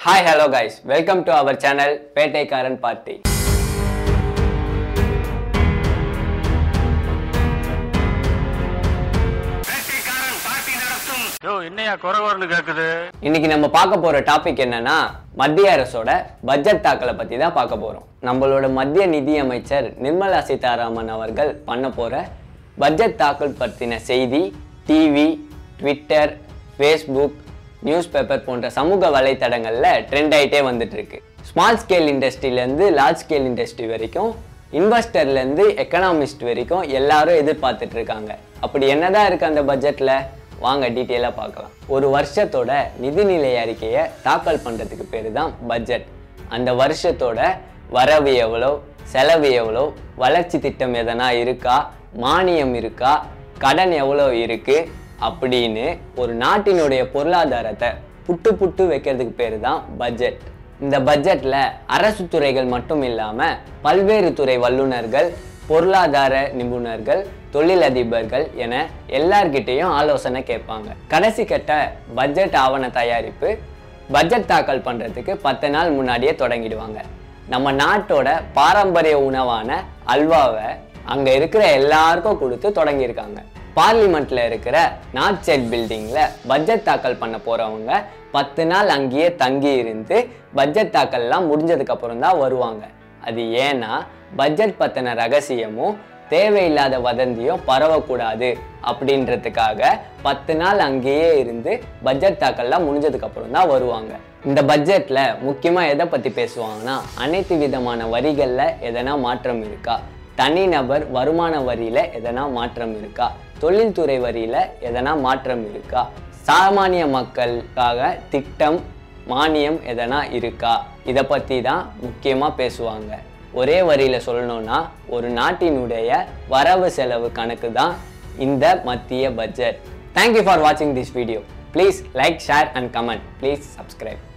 hi hello guys welcome to our channel Pettaikaran party yo என்னையா குறை குறைன்னு கேக்குது இன்னைக்கு நம்ம பார்க்க போற டாபிக் என்னன்னா மத்திய அரசோட பட்ஜெட் தாக்கலை பத்தி தான் பார்க்க போறோம் நம்மளோட மத்திய நிதி அமைச்சர் நிர்மலா சீதாராமன் அவர்கள் பண்ண போற பட்ஜெட் தாக்கல் பற்றின செய்தி TV Twitter Facebook news paper போன்ற சமூக வலைத்தடங்கள்ல ட்ரெண்ட் ஆயிட்டே வந்துட்டு இருக்கு ஸ்மால் ஸ்கேல் இண்டஸ்ட்ரியிலேருந்து லார்ஜ் ஸ்கேல் இண்டஸ்ட்ரி வரைக்கும் இன்வெஸ்டர்லேருந்து எக்கனாமிஸ்ட் வரைக்கும் எல்லாரும் எதிர்பார்த்துட்டு இருக்காங்க அப்படி என்னதான் இருக்கு அந்த பட்ஜெட்ல வாங்க டீட்டெயிலாக பார்க்கலாம் ஒரு வருஷத்தோட நிதிநிலை அறிக்கையை தாக்கல் பண்ணுறதுக்கு பேர் தான் பட்ஜெட் அந்த வருஷத்தோட வரவு எவ்வளோ செலவு எவ்வளோ வளர்ச்சி திட்டம் எதனா இருக்கா மானியம் இருக்கா கடன் எவ்வளோ இருக்கு அப்படின்னு ஒரு நாட்டினுடைய பொருளாதாரத்தை புட்டு புட்டு வைக்கிறதுக்கு பேர் தான் பட்ஜெட் இந்த பட்ஜெட்ல அரசு துறைகள் மட்டும் இல்லாம பல்வேறு துறை வல்லுநர்கள் பொருளாதார நிபுணர்கள் தொழிலதிபர்கள் என எல்லார்கிட்டையும் ஆலோசனை கேட்பாங்க கடைசி கட்ட பட்ஜெட் ஆவண தயாரிப்பு பட்ஜெட் தாக்கல் பண்றதுக்கு பத்து நாள் முன்னாடியே தொடங்கிடுவாங்க நம்ம நாட்டோட பாரம்பரிய உணவான அல்வாவை அங்க இருக்கிற எல்லாருக்கும் கொடுத்து தொடங்கியிருக்காங்க பார்லிமெண்ட்ல இருக்கிற நார்த் சைட் பில்டிங்ல பட்ஜெட் தாக்கல் பண்ண போறவங்க பத்து நாள் அங்கேயே தங்கி இருந்து பட்ஜெட் தாக்கல்லாம் முடிஞ்சதுக்கு அப்புறம் தான் வருவாங்க அது ஏன்னா பட்ஜெட் பத்தின ரகசியமும் தேவையில்லாத வதந்தியும் பரவக்கூடாது அப்படின்றதுக்காக பத்து நாள் அங்கேயே இருந்து பட்ஜெட் தாக்கல்லாம் முடிஞ்சதுக்கு அப்புறம் தான் வருவாங்க இந்த பட்ஜெட்ல முக்கியமா எதை பத்தி பேசுவாங்கன்னா அனைத்து விதமான வரிகள்ல எதனா மாற்றம் இருக்கா தனிநபர் வருமான வரியில எதனா மாற்றம் இருக்கா தொழில்துறை வரியில எதனா மாற்றம் இருக்கா சாமானிய மக்களுக்காக திட்டம் மானியம் எதனா இருக்கா இதை பற்றி தான் முக்கியமாக பேசுவாங்க ஒரே வரியில் சொல்லணும்னா ஒரு நாட்டினுடைய வரவு செலவு கணக்கு தான் இந்த மத்திய பட்ஜெட் தேங்க்யூ ஃபார் வாட்சிங் this video please like share and comment please subscribe